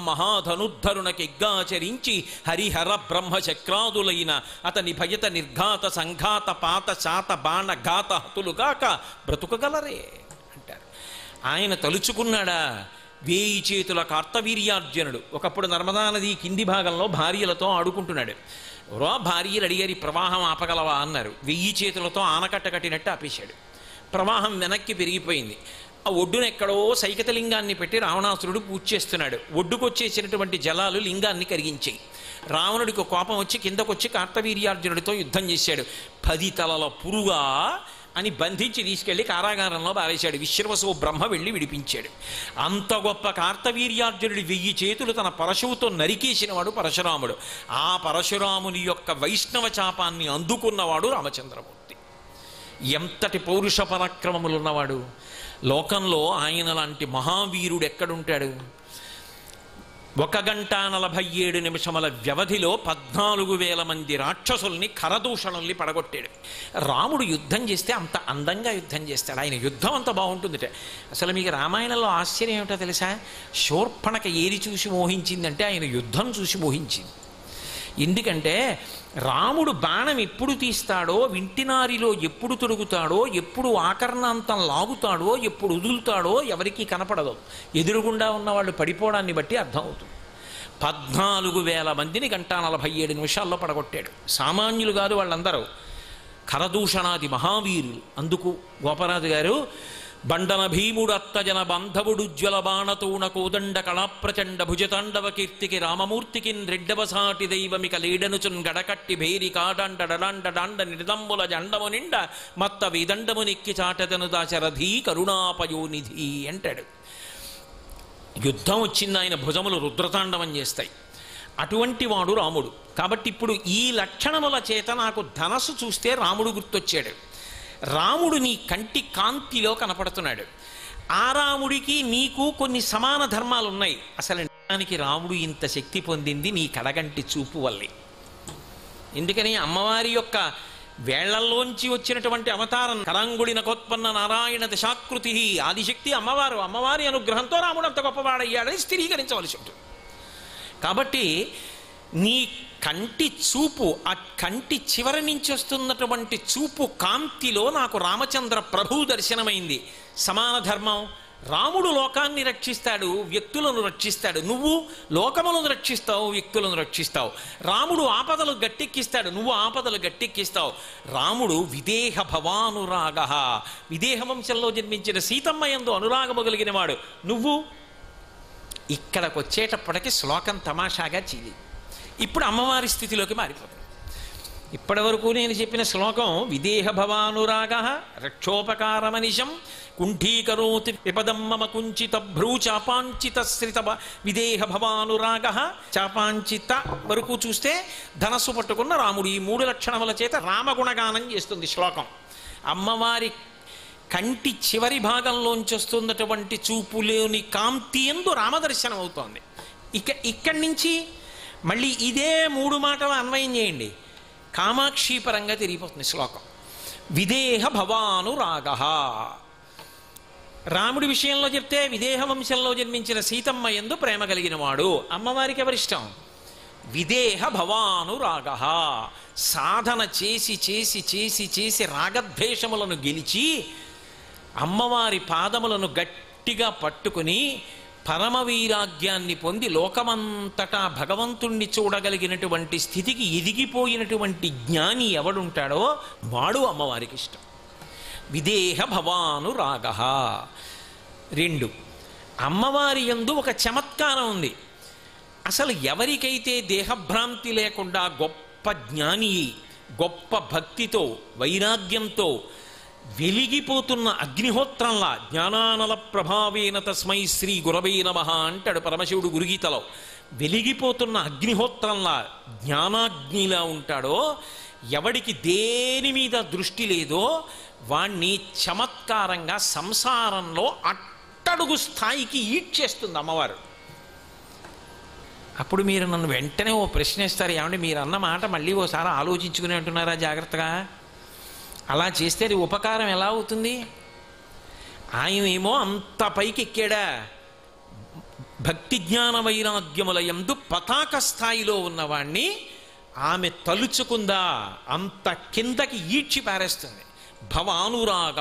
అమ్మహాధనుద్ధరునకిగ్గాచరించి హరిహర బ్రహ్మచక్రాదులైన అతని భయత నిర్ఘాత సంఘాత పాత శాత బాణ ఘాత హతులుగాక బ్రతుకగలరే అంటారు ఆయన తలుచుకున్నాడా వేయి చేతుల కార్తవీర్యార్జునుడు ఒకప్పుడు నర్మదా నది కింది భాగంలో భార్యలతో ఆడుకుంటున్నాడు ఎవరో భార్యలు అడిగారు "ఈ ప్రవాహం ఆపగలవా అన్నారు వెయ్యి చేతులతో ఆనకట్ట కట్టినట్టు ఆపేశాడు ప్రవాహం వెనక్కి పెరిగిపోయింది ఆ ఒడ్డున ఎక్కడో సైకత లింగాన్ని పెట్టి రావణాసురుడు పూజ చేస్తున్నాడు ఒడ్డుకొచ్చేసినటువంటి జలాలు లింగాన్ని కరిగించాయి రావణుడికి కోపం వచ్చి కిందకొచ్చి కార్తవీర్యార్జునుడితో యుద్ధం చేశాడు పది తలల పురుగా అని బంధించి తీసుకెళ్లి కారాగారంలో పారేశాడు విశ్రవసు బ్రహ్మ వెళ్ళి విడిపించాడు అంత గొప్ప కార్తవీర్యార్జునుడి వెయ్యి చేతులు తన పరశువుతో నరికేసినవాడు పరశురాముడు ఆ పరశురాముని యొక్క వైష్ణవ చాపాన్ని అందుకున్నవాడు రామచంద్రమూర్తి ఎంతటి పౌరుష పరాక్రమములున్నవాడు లోకంలో ఆయన లాంటి మహావీరుడు ఎక్కడుంటాడు ఒక గంట నలభై ఏడు నిమిషముల వ్యవధిలో పద్నాలుగు వేల మంది రాక్షసుల్ని కరదూషణల్ని పడగొట్టాడు రాముడు యుద్ధం చేస్తే అంత అందంగా యుద్ధం చేస్తాడు ఆయన యుద్ధం అంత బాగుంటుందిట అసలు మీకు రామాయణంలో ఆశ్చర్యం ఏమిటో తెలుసా శూర్పణక ఏది చూసి మోహించిందంటే ఆయన యుద్ధం చూసి మోహించింది ఎందుకంటే రాముడు బాణం ఎప్పుడు తీస్తాడో వింటినారిలో ఎప్పుడు తొడుగుతాడో ఎప్పుడు ఆకర్ణాంతం లాగుతాడో ఎప్పుడు వదులుతాడో ఎవరికీ కనపడదు ఎదురుగుండా ఉన్న వాళ్ళు పడిపోవడాన్ని బట్టి అర్థమవుతుంది పద్నాలుగు వేల మందిని గంట నలభై ఏడు నిమిషాల్లో పడగొట్టాడు సామాన్యులు కాదు వాళ్ళందరూ కరదూషణాది మహావీరులు అందుకు గోపరాజు గారు బండన భీముడు అత్తజన బాంధవుడు జ్వల బాణతూణ కోదండ కళాప్రచండ భుజతాండవ కీర్తికి రామమూర్తికి రెడ్డవసాటి దైవమిక లీడనుచున్ గడకట్టి భేరి కాడండ డడాండ డాండ నిర్దంబుల జండము నిండ మత్త విదండము నెక్కి చాటదను దాశరథీ కరుణాపయోనిధి అంటాడు యుద్ధం వచ్చింది ఆయన భుజములు రుద్రతాండవం చేస్తాయి అటువంటి వాడు రాముడు కాబట్టి ఇప్పుడు ఈ లక్షణముల చేత నాకు ధనస్సు చూస్తే రాముడు గుర్తొచ్చాడు రాముడు నీ కంటి కాంతిలో కనపడుతున్నాడు ఆ రాముడికి నీకు కొన్ని సమాన ధర్మాలు ఉన్నాయి అసలు నిజానికి రాముడు ఇంత శక్తి పొందింది నీ కడగంటి చూపు వల్లే ఎందుకని అమ్మవారి యొక్క వేళ్లల్లోంచి వచ్చినటువంటి అవతారం కరాంగుడి నకోత్పన్న నారాయణ దశాకృతి ఆదిశక్తి అమ్మవారు అమ్మవారి అనుగ్రహంతో రాముడు అంత గొప్పవాడయ్యాడని స్థిరీకరించవలసి ఉంటుంది కాబట్టి నీ కంటి చూపు ఆ కంటి చివరి నుంచి వస్తున్నటువంటి చూపు కాంతిలో నాకు రామచంద్ర ప్రభు దర్శనమైంది సమాన ధర్మం రాముడు లోకాన్ని రక్షిస్తాడు వ్యక్తులను రక్షిస్తాడు నువ్వు లోకములను రక్షిస్తావు వ్యక్తులను రక్షిస్తావు రాముడు ఆపదలు గట్టెక్కిస్తాడు నువ్వు ఆపదలు గట్టెక్కిస్తావు రాముడు విదేహ భవానురాగ విదేహ వంశంలో జన్మించిన సీతమ్మ ఎందు అనురాగము కలిగిన వాడు నువ్వు ఇక్కడికి వచ్చేటప్పటికి శ్లోకం తమాషాగా చీలి ఇప్పుడు అమ్మవారి స్థితిలోకి మారిపోతుంది ఇప్పటివరకు నేను చెప్పిన శ్లోకం విదేహ భవానురాగ రక్షోపకారమనిశం కుంఠీకరోతి విపదం మమ కుంచిత భ్రూ చాపాంచిత శ్రిత విదేహ భవానురాగ చాపాంచిత వరకు చూస్తే ధనస్సు పట్టుకున్న రాముడు ఈ మూడు లక్షణముల చేత రామగుణగానం చేస్తుంది శ్లోకం అమ్మవారి కంటి చివరి భాగంలోంచి వస్తున్నటువంటి చూపులోని కాంతి ఎందు రామదర్శనం అవుతోంది ఇక ఇక్కడి నుంచి మళ్ళీ ఇదే మూడు మాటలు అన్వయం చేయండి కామాక్షి పరంగా తిరిగిపోతుంది శ్లోకం విదేహ భవాను రాగ రాముడి విషయంలో చెప్తే విదేహ వంశంలో జన్మించిన సీతమ్మ ఎందు ప్రేమ కలిగిన వాడు అమ్మవారికి ఎవరిష్టం విదేహ భవాను రాగ సాధన చేసి చేసి చేసి చేసి రాగద్వేషములను గెలిచి అమ్మవారి పాదములను గట్టిగా పట్టుకుని పరమవీరాగ్యాన్ని పొంది లోకమంతటా భగవంతుణ్ణి చూడగలిగినటువంటి స్థితికి ఎదిగిపోయినటువంటి జ్ఞాని ఎవడుంటాడో వాడు అమ్మవారికి ఇష్టం విదేహ భవాను రాగ రెండు అమ్మవారి యందు ఒక చమత్కారం ఉంది అసలు ఎవరికైతే దేహభ్రాంతి లేకుండా గొప్ప జ్ఞాని గొప్ప భక్తితో వైరాగ్యంతో వెలిగిపోతున్న అగ్నిహోత్రంలా జ్ఞానానల ప్రభావేన తస్మై శ్రీ గురవై నమ అంటాడు పరమశివుడు గురుగీతలో వెలిగిపోతున్న అగ్నిహోత్రంలా జ్ఞానాగ్నిలా ఉంటాడో ఎవడికి దేని మీద దృష్టి లేదో వాణ్ణి చమత్కారంగా సంసారంలో అట్టడుగు స్థాయికి ఈడ్చేస్తుంది అమ్మవారు అప్పుడు మీరు నన్ను వెంటనే ఓ ప్రశ్న ఇస్తారు ఏమంటే మీరు అన్న మాట మళ్ళీ ఓసారి ఆలోచించుకుని అంటున్నారా జాగ్రత్తగా అలా చేస్తే అది ఉపకారం ఎలా అవుతుంది ఆయన ఏమో అంత పైకి ఎక్కాడా భక్తి జ్ఞాన వైరాగ్యముల యందు పతాక స్థాయిలో ఉన్నవాణ్ణి ఆమె తలుచుకుందా అంత కిందకి ఈడ్చి పారేస్తుంది భవానురాగ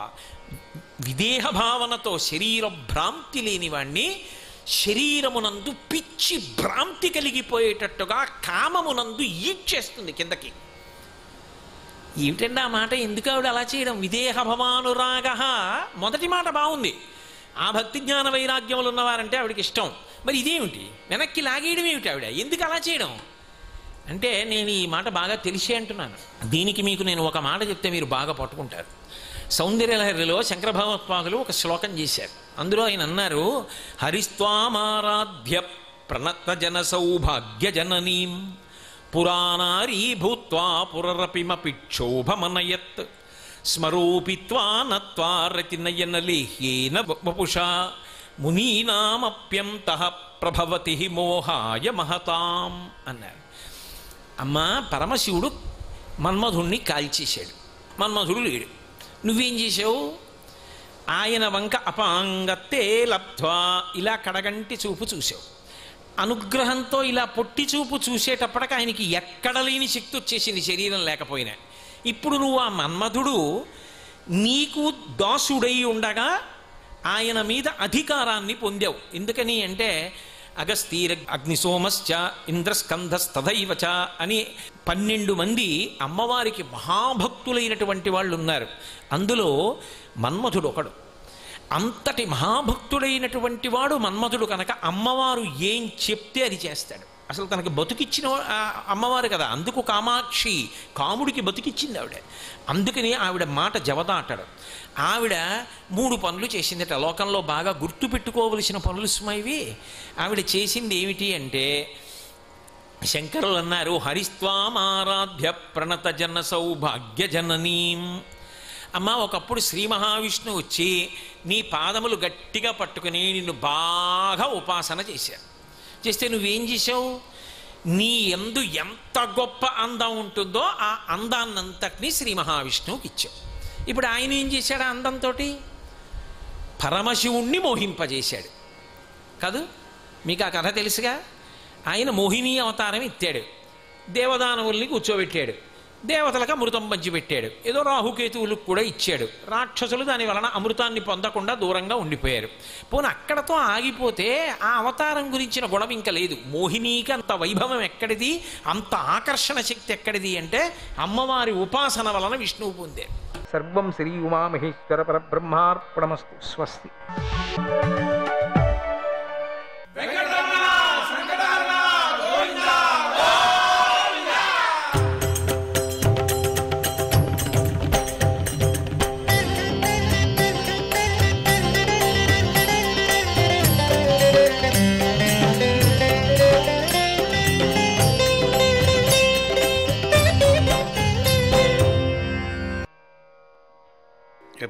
విదేహ భావనతో శరీర భ్రాంతి లేనివాణ్ణి శరీరమునందు పిచ్చి భ్రాంతి కలిగిపోయేటట్టుగా కామమునందు ఈడ్చేస్తుంది కిందకి ఏమిటండి ఆ మాట ఎందుకు ఆవిడ అలా చేయడం విదేహ భవానురాగ మొదటి మాట బాగుంది ఆ భక్తి జ్ఞాన వైరాగ్యములు ఉన్నవారంటే ఆవిడకి ఇష్టం మరి ఇదేమిటి వెనక్కి లాగేయడం ఏమిటి ఆవిడ ఎందుకు అలా చేయడం అంటే నేను ఈ మాట బాగా తెలిసే అంటున్నాను దీనికి మీకు నేను ఒక మాట చెప్తే మీరు బాగా పట్టుకుంటారు సౌందర్యలహరిలో శంకర భగవత్పాదులు ఒక శ్లోకం చేశారు అందులో ఆయన అన్నారు హరిస్వామారాధ్య ప్రణత జన సౌభాగ్య జననీం పురాణారీ భూత్వా పురరపిమపి క్షోభమనయత్ స్మరోపిత్వా నత్వా రతినయన లేహ్యేన వపుషా మునీనామప్యంత ప్రభవతి మోహాయ మహతాం అన్నారు అమ్మా పరమశివుడు మన్మధుణ్ణి కాల్చేశాడు మన్మధుడు లేడు నువ్వేం చేసావు ఆయన వంక అపాంగత్తే లబ్ధ్వా ఇలా కడగంటి చూపు చూసావు అనుగ్రహంతో ఇలా పొట్టి చూపు చూసేటప్పటికి ఆయనకి ఎక్కడ లేని శక్తి వచ్చేసింది శరీరం లేకపోయినా ఇప్పుడు నువ్వు ఆ మన్మధుడు నీకు దాసుడై ఉండగా ఆయన మీద అధికారాన్ని పొందావు ఎందుకని అంటే అగస్తీర అగ్నిసోమశ్చ ఇంద్రస్కంధస్తథైవ చ అని పన్నెండు మంది అమ్మవారికి మహాభక్తులైనటువంటి వాళ్ళు ఉన్నారు అందులో మన్మధుడు ఒకడు అంతటి మహాభక్తుడైనటువంటి వాడు మన్మధుడు కనుక అమ్మవారు ఏం చెప్తే అది చేస్తాడు అసలు తనకి బతుకిచ్చిన వా- ఆ అమ్మవారు కదా అందుకు కామాక్షి కాముడికి బతికిచ్చింది ఆవిడ అందుకని ఆవిడ మాట జవదాటడు ఆవిడ మూడు పనులు చేసిందట లోకంలో బాగా గుర్తు పెట్టుకోవలసిన పనులు సుమైవి ఆవిడ చేసింది ఏమిటి అంటే శంకరులు అన్నారు హరిస్వామారాధ్య ప్రణత జన సౌభాగ్య జననీం అమ్మ ఒకప్పుడు శ్రీ మహావిష్ణువు వచ్చి నీ పాదములు గట్టిగా పట్టుకుని నిన్ను బాగా ఉపాసన చేశారు చేస్తే నువ్వేం చేసావు నీ ఎందు ఎంత గొప్ప అందం ఉంటుందో ఆ అందాన్నంతటినీ శ్రీ మహావిష్ణువుకి ఇచ్చావు ఇప్పుడు ఆయన ఏం చేశాడు ఆ అందంతో పరమశివుణ్ణి మోహింపజేశాడు కాదు మీకు ఆ కథ తెలుసుగా ఆయన మోహిని అవతారం ఎత్తాడు దేవదానవుల్ని కూర్చోబెట్టాడు దేవతలకు అమృతం పంచిపెట్టాడు ఏదో రాహుకేతువులకు కూడా ఇచ్చాడు రాక్షసులు దాని వలన అమృతాన్ని పొందకుండా దూరంగా ఉండిపోయారు పోనీ అక్కడతో ఆగిపోతే ఆ అవతారం గురించిన గొడవ ఇంకా లేదు మోహినీకి అంత వైభవం ఎక్కడిది అంత ఆకర్షణ శక్తి ఎక్కడిది అంటే అమ్మవారి ఉపాసన వలన విష్ణువు పొందాడు సర్వం శ్రీ ఉమామహేశ్వర పరబ్రహ్మార్పణమస్తు స్వస్తి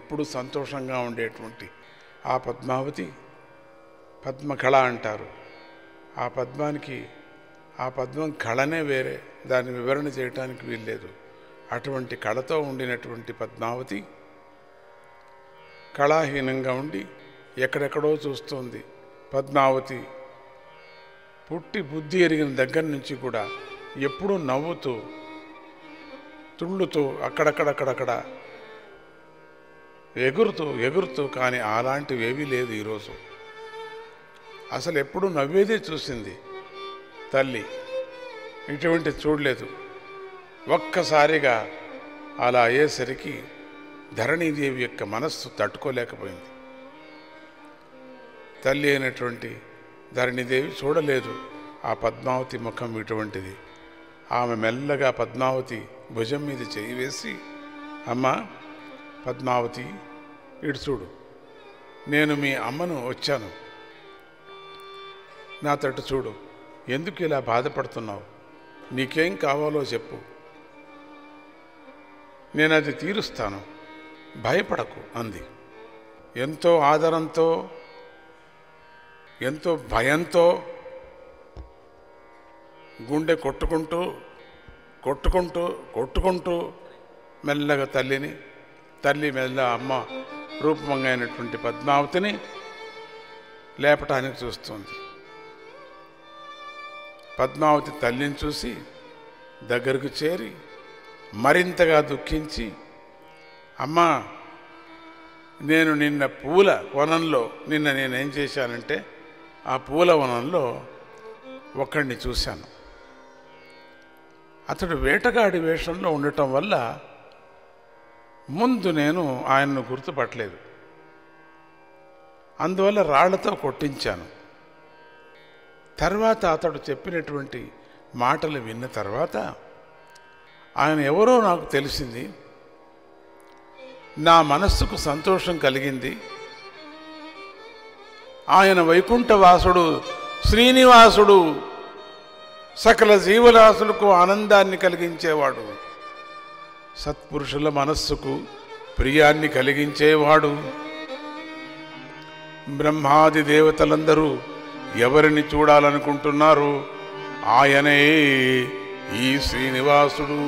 ఎప్పుడు సంతోషంగా ఉండేటువంటి ఆ పద్మావతి పద్మకళ అంటారు ఆ పద్మానికి ఆ పద్మం కళనే వేరే దాన్ని వివరణ చేయటానికి వీల్లేదు అటువంటి కళతో ఉండినటువంటి పద్మావతి కళాహీనంగా ఉండి ఎక్కడెక్కడో చూస్తోంది పద్మావతి పుట్టి బుద్ధి ఎరిగిన దగ్గర నుంచి కూడా ఎప్పుడూ నవ్వుతూ తుళ్ళుతూ అక్కడక్కడక్కడక్కడ ఎగురుతూ ఎగురుతూ కానీ అలాంటివి ఏవీ లేదు ఈరోజు అసలు ఎప్పుడు నవ్వేదే చూసింది తల్లి ఇటువంటి చూడలేదు ఒక్కసారిగా అలా అయ్యేసరికి ధరణీదేవి యొక్క మనస్సు తట్టుకోలేకపోయింది తల్లి అయినటువంటి ధరణీదేవి చూడలేదు ఆ పద్మావతి ముఖం ఇటువంటిది ఆమె మెల్లగా పద్మావతి భుజం మీద చేయి వేసి అమ్మా పద్మావతి ఇటు చూడు నేను మీ అమ్మను వచ్చాను నా తట్టు చూడు ఎందుకు ఇలా బాధపడుతున్నావు నీకేం కావాలో చెప్పు నేను అది తీరుస్తాను భయపడకు అంది ఎంతో ఆదరంతో ఎంతో భయంతో గుండె కొట్టుకుంటూ కొట్టుకుంటూ కొట్టుకుంటూ మెల్లగా తల్లిని తల్లి మెల్ల అమ్మ రూపమంగైనటువంటి పద్మావతిని లేపటానికి చూస్తుంది పద్మావతి తల్లిని చూసి దగ్గరకు చేరి మరింతగా దుఃఖించి అమ్మా నేను నిన్న పూల వనంలో నిన్న నేనేం చేశానంటే ఆ పూల వనంలో ఒకడిని చూశాను అతడు వేటగాడి వేషంలో ఉండటం వల్ల ముందు నేను ఆయన్ను గుర్తుపట్టలేదు అందువల్ల రాళ్లతో కొట్టించాను తర్వాత అతడు చెప్పినటువంటి మాటలు విన్న తర్వాత ఆయన ఎవరో నాకు తెలిసింది నా మనస్సుకు సంతోషం కలిగింది ఆయన వైకుంఠవాసుడు శ్రీనివాసుడు సకల జీవరాశులకు ఆనందాన్ని కలిగించేవాడు సత్పురుషుల మనస్సుకు ప్రియాన్ని కలిగించేవాడు బ్రహ్మాది దేవతలందరూ ఎవరిని చూడాలనుకుంటున్నారు ఆయనే ఈ శ్రీనివాసుడు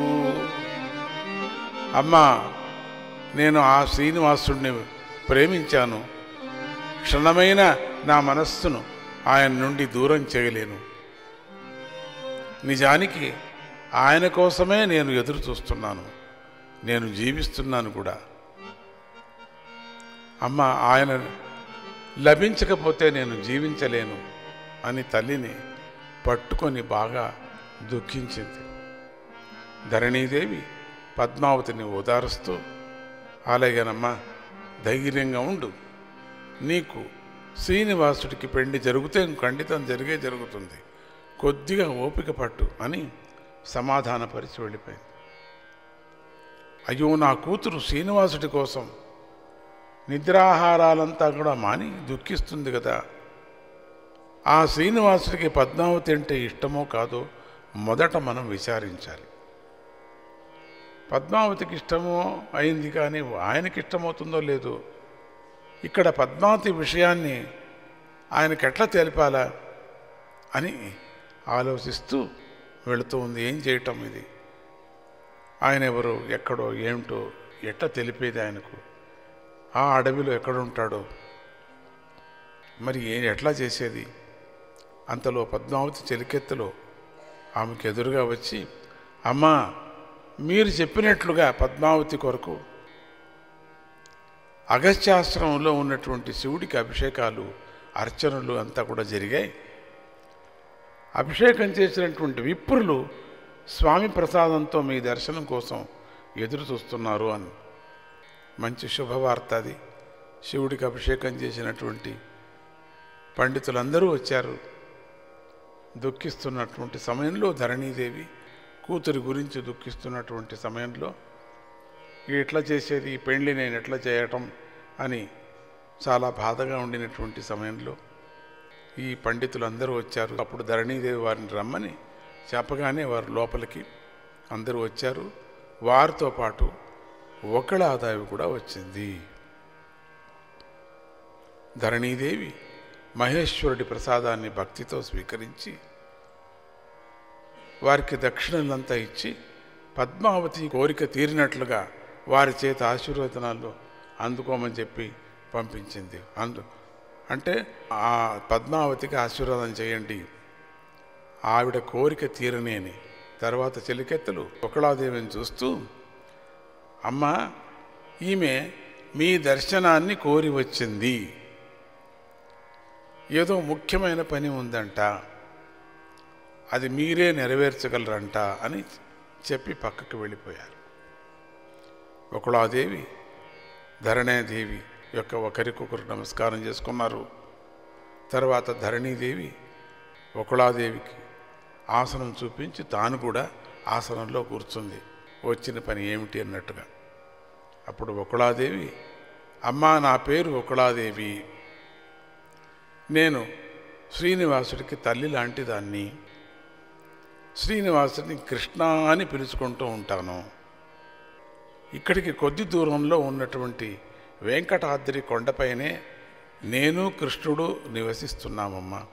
అమ్మా నేను ఆ శ్రీనివాసుడిని ప్రేమించాను క్షణమైన నా మనస్సును ఆయన నుండి దూరం చేయలేను నిజానికి ఆయన కోసమే నేను ఎదురు చూస్తున్నాను నేను జీవిస్తున్నాను కూడా అమ్మ ఆయన లభించకపోతే నేను జీవించలేను అని తల్లిని పట్టుకొని బాగా దుఃఖించింది ధరణీదేవి పద్మావతిని ఓదారుస్తూ అలాగేనమ్మా ధైర్యంగా ఉండు నీకు శ్రీనివాసుడికి పెళ్లి జరిగితే ఖండితం జరిగే జరుగుతుంది కొద్దిగా ఓపిక పట్టు అని సమాధానపరిచి వెళ్ళిపోయింది అయ్యో నా కూతురు శ్రీనివాసుడి కోసం నిద్రాహారాలంతా కూడా మాని దుఃఖిస్తుంది కదా ఆ శ్రీనివాసుడికి పద్మావతి అంటే ఇష్టమో కాదో మొదట మనం విచారించాలి పద్మావతికి ఇష్టమో అయింది కానీ ఆయనకి ఇష్టమవుతుందో లేదో ఇక్కడ పద్మావతి విషయాన్ని ఆయనకి ఎట్లా తెలిపాలా అని ఆలోచిస్తూ వెళుతూ ఉంది ఏం చేయటం ఇది ఆయన ఎవరు ఎక్కడో ఏమిటో ఎట్లా తెలిపేది ఆయనకు ఆ అడవిలో ఎక్కడుంటాడో మరి ఏం ఎట్లా చేసేది అంతలో పద్మావతి చెలికెత్తులో ఆమెకు ఎదురుగా వచ్చి అమ్మా మీరు చెప్పినట్లుగా పద్మావతి కొరకు అగస్త్యాశ్రమంలో ఉన్నటువంటి శివుడికి అభిషేకాలు అర్చనలు అంతా కూడా జరిగాయి అభిషేకం చేసినటువంటి విప్రులు స్వామి ప్రసాదంతో మీ దర్శనం కోసం ఎదురు చూస్తున్నారు అని మంచి శుభవార్త అది శివుడికి అభిషేకం చేసినటువంటి పండితులందరూ వచ్చారు దుఃఖిస్తున్నటువంటి సమయంలో ధరణీదేవి కూతురి గురించి దుఃఖిస్తున్నటువంటి సమయంలో ఎట్లా చేసేది ఈ పెళ్లి నేను ఎట్లా చేయటం అని చాలా బాధగా ఉండినటువంటి సమయంలో ఈ పండితులందరూ వచ్చారు అప్పుడు ధరణీదేవి వారిని రమ్మని చెప్పగానే వారు లోపలికి అందరూ వచ్చారు వారితో పాటు ఒకళ్ళ ఆదాయం కూడా వచ్చింది ధరణీదేవి మహేశ్వరుడి ప్రసాదాన్ని భక్తితో స్వీకరించి వారికి దక్షిణలంతా ఇచ్చి పద్మావతి కోరిక తీరినట్లుగా వారి చేత ఆశీర్వచనాలు అందుకోమని చెప్పి పంపించింది అందు అంటే ఆ పద్మావతికి ఆశీర్వాదం చేయండి ఆవిడ కోరిక తీరని అని తర్వాత చెలికెత్తలు ఒకళాదేవిని చూస్తూ అమ్మ ఈమె మీ దర్శనాన్ని కోరి వచ్చింది ఏదో ముఖ్యమైన పని ఉందంట అది మీరే నెరవేర్చగలరంట అని చెప్పి పక్కకు వెళ్ళిపోయారు ఒకళాదేవి ధరణీదేవి యొక్క ఒకరికొకరు నమస్కారం చేసుకున్నారు తర్వాత ధరణీదేవి ఒకళాదేవికి ఆసనం చూపించి తాను కూడా ఆసనంలో కూర్చుంది వచ్చిన పని ఏమిటి అన్నట్టుగా అప్పుడు ఒకళాదేవి అమ్మా నా పేరు ఒకళాదేవి నేను శ్రీనివాసుడికి తల్లి లాంటి దాన్ని శ్రీనివాసుడిని కృష్ణ అని పిలుచుకుంటూ ఉంటాను ఇక్కడికి కొద్ది దూరంలో ఉన్నటువంటి వెంకటాద్రి కొండపైనే నేను కృష్ణుడు నివసిస్తున్నామమ్మా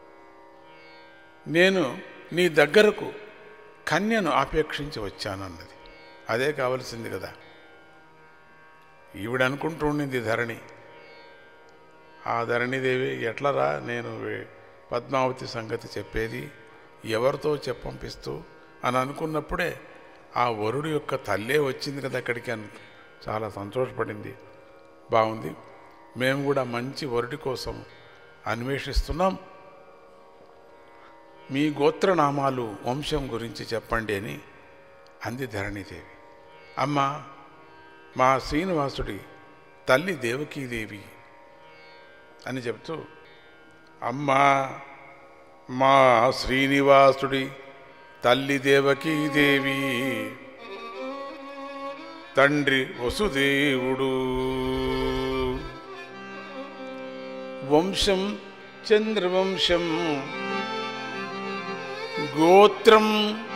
నేను నీ దగ్గరకు కన్యను ఆపేక్షించి వచ్చానన్నది అదే కావలసింది కదా ఈవిడ అనుకుంటూ ఉండింది ధరణి ఆ ధరణిదేవి ఎట్లరా నేను వే- పద్మావతి సంగతి చెప్పేది ఎవరితో చెప్పంపిస్తూ అని అనుకున్నప్పుడే ఆ వరుడు యొక్క తల్లే వచ్చింది కదా అక్కడికి అని చాలా సంతోషపడింది బాగుంది మేము కూడా మంచి వరుడి కోసం అన్వేషిస్తున్నాం మీ గోత్రనామాలు వంశం గురించి చెప్పండి అని అంది ధరణిదేవి అమ్మ మా శ్రీనివాసుడి తల్లి దేవకీదేవి అని చెప్తూ అమ్మా మా శ్రీనివాసుడి తల్లి దేవకీదేవి తండ్రి వసుదేవుడు వంశం చంద్రవంశం గోత్రం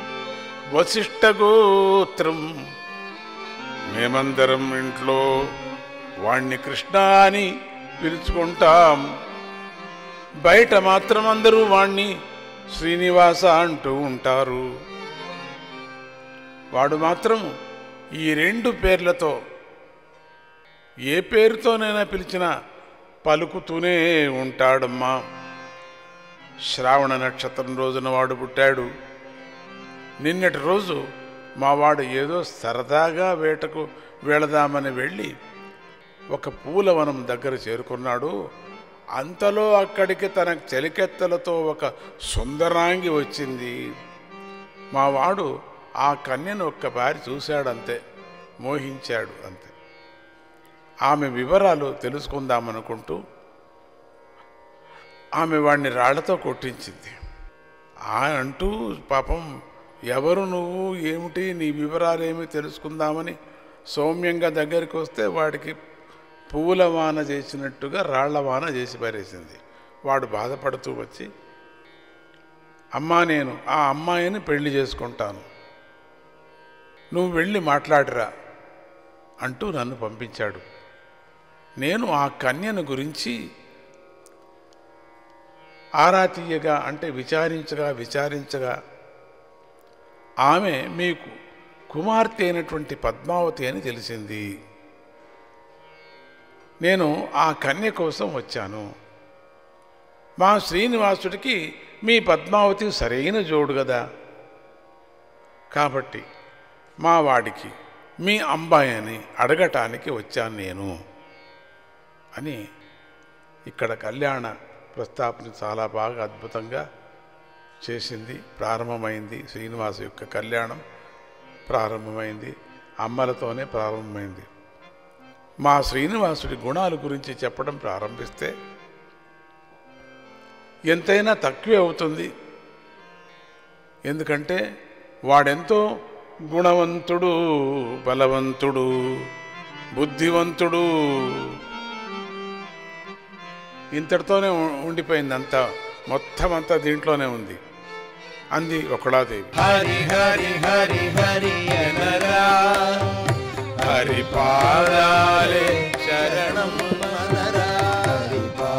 వశిష్ఠగోత్రం మేమందరం ఇంట్లో వాణ్ణి కృష్ణ అని పిలుచుకుంటాం బయట మాత్రం అందరూ వాణ్ణి శ్రీనివాస అంటూ ఉంటారు వాడు మాత్రం ఈ రెండు పేర్లతో ఏ పేరుతోనైనా పిలిచినా పలుకుతూనే ఉంటాడమ్మా శ్రావణ నక్షత్రం రోజున వాడు పుట్టాడు నిన్నటి రోజు మా వాడు ఏదో సరదాగా వేటకు వెళదామని వెళ్ళి ఒక పూలవనం దగ్గర చేరుకున్నాడు అంతలో అక్కడికి తన చెలికెత్తలతో ఒక సుందరాంగి వచ్చింది మా వాడు ఆ కన్యను ఒక్కసారి చూశాడంతే మోహించాడు అంతే ఆమె వివరాలు తెలుసుకుందామనుకుంటూ ఆమె వాడిని రాళ్లతో కొట్టించింది ఆ అంటూ పాపం ఎవరు నువ్వు ఏమిటి నీ వివరాలేమి తెలుసుకుందామని సౌమ్యంగా దగ్గరికి వస్తే వాడికి పూల వాన చేసినట్టుగా రాళ్ల వాన చేసి పారేసింది వాడు బాధపడుతూ వచ్చి అమ్మా నేను ఆ అమ్మాయిని పెళ్లి చేసుకుంటాను నువ్వు వెళ్ళి మాట్లాడిరా అంటూ నన్ను పంపించాడు నేను ఆ కన్యను గురించి ఆరా తీయగా అంటే విచారించగా విచారించగా ఆమె మీకు కుమార్తె అయినటువంటి పద్మావతి అని తెలిసింది నేను ఆ కన్య కోసం వచ్చాను మా శ్రీనివాసుడికి మీ పద్మావతి సరైన జోడు కదా కాబట్టి మా వాడికి మీ అమ్మాయి అని అడగటానికి వచ్చాను నేను అని ఇక్కడ కళ్యాణ ప్రస్తాపన చాలా బాగా అద్భుతంగా చేసింది ప్రారంభమైంది శ్రీనివాస యొక్క కళ్యాణం ప్రారంభమైంది అమ్మలతోనే ప్రారంభమైంది మా శ్రీనివాసుడి గుణాల గురించి చెప్పడం ప్రారంభిస్తే ఎంతైనా తక్కువే అవుతుంది ఎందుకంటే వాడెంతో గుణవంతుడు బలవంతుడు బుద్ధివంతుడు ఇంతటితోనే ఉ- ఉండిపోయింది అంతా మొత్తం అంతా దీంట్లోనే ఉంది అంది ఒకళాదేవి హరి హరి హరి హరి అనరా హరి పాదాలే శరణం మనరా హరి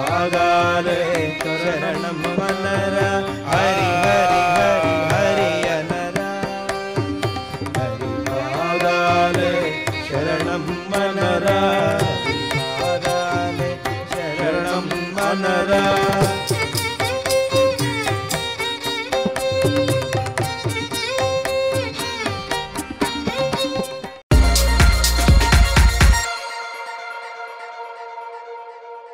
పాదాలే శరణం మనరా హరి హరి హరి హరి అనరా హరి పాదాలే శరణం మనరా హరి పాదాలే శరణం మనరా